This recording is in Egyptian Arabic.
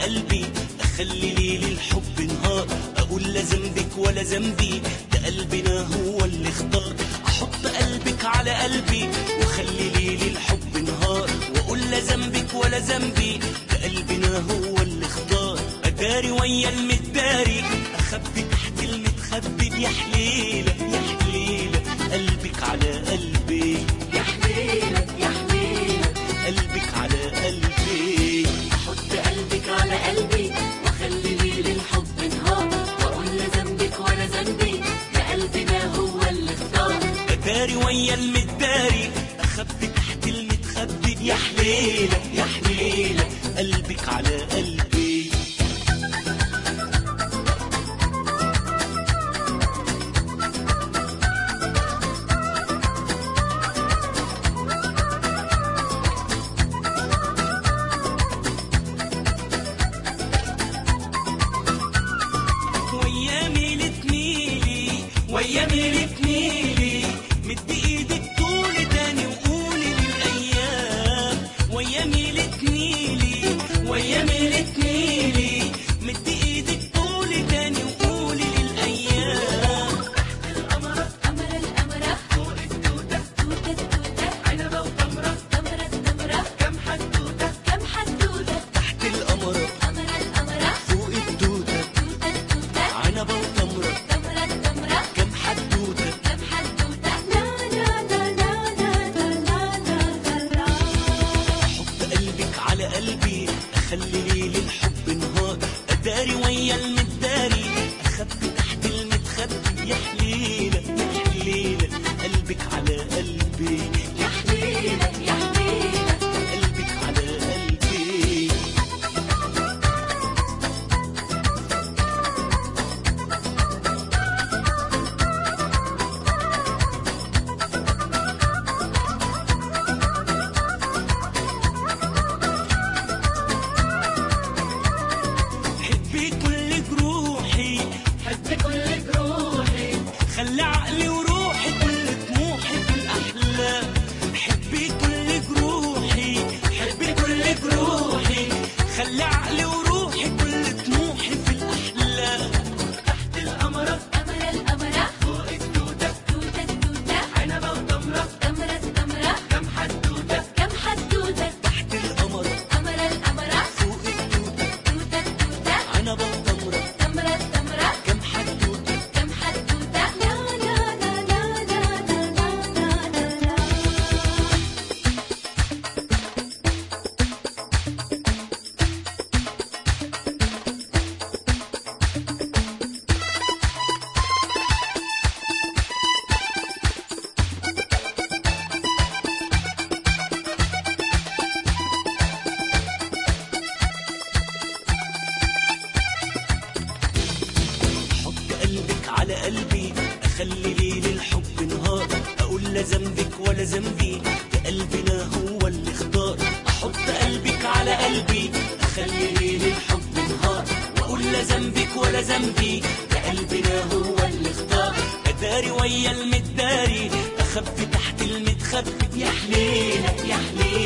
قلبي اخلي ليل الحب نهار اقول لا ذنبك ولا ذنبي ده قلبنا هو اللي اختار احط قلبك على قلبي واخلي ليل الحب نهار واقول لا ذنبك ولا ذنبي ده قلبنا هو اللي اختار اداري ويا المداري اخبي تحت المتخبي يا حليله يا حليله قلبك على قلبي يا حبيبك يا حبيبك قلبك على قلبي حط قلبك على قلبي وخلي ليل الحب نهار واقول لا ذنبك ولا ذنبي ده قلبنا هو اللي اختار اداري ويا المداري اخبي تحت المتخبي يا حليله يا حليله قلبك على قلبي ويا ميلة ميلي ويا ميلة ميلي مد ايدك طول تاني وقولي للايام ويا ميلة ميلي ويا ميلة ميلي مد ايدك طول تاني وقولي للايام القمرة قمر القمرة فوق التوتة توتة التوتة عنبة وتمرة تمرة التمرة كم حدوتة كم حدوتة تحت القمرة قمر القمرة فوق التوتة توتة التوتة عنبة وتمرة تمرة التمرة كم حدوتة كم حدوتة لا لا لا لا لا لا لا لا لا حط قلبك على قلبي اخلي ليل الحب نهار اداري ويا المداري اخبي تحت المتخبي يا حليله يا حليله قلبك على قلبي يا حبيبك يا حبيبك قلبك على قلبي حبي كل جروحي حب كل جروحي خلي عقلي وروحي كل طموحي في الأحلام حبي كل جروحي حبي كل جروحي خلي عقلي وروحي كل طموحي في الأحلام تحت القمرة قمر القمرة فوق التوتة توتة التوتة عنبة وتمرة تمرة التمرة كم حدوتة كم حدوتة تحت القمرة قمر القمرة فوق التوتة توتة التوتة عنبة وتمرة تمرة التمرة كم حدوتة كم حدوتة لا لا لا لا لا لا لا لا لا حط قلبك على قلبي اخلي ليل الحب نهار اقول لا ذنبك ولا ذنبي ده قلبنا هو اللي اختار احط قلبك على قلبي اخلي ليل الحب نهار واقول لا ذنبك ولا ذنبي ده قلبنا هو اللي اختار اداري ويا المداري اخبي تحت المتخبي يا حليله يا حليله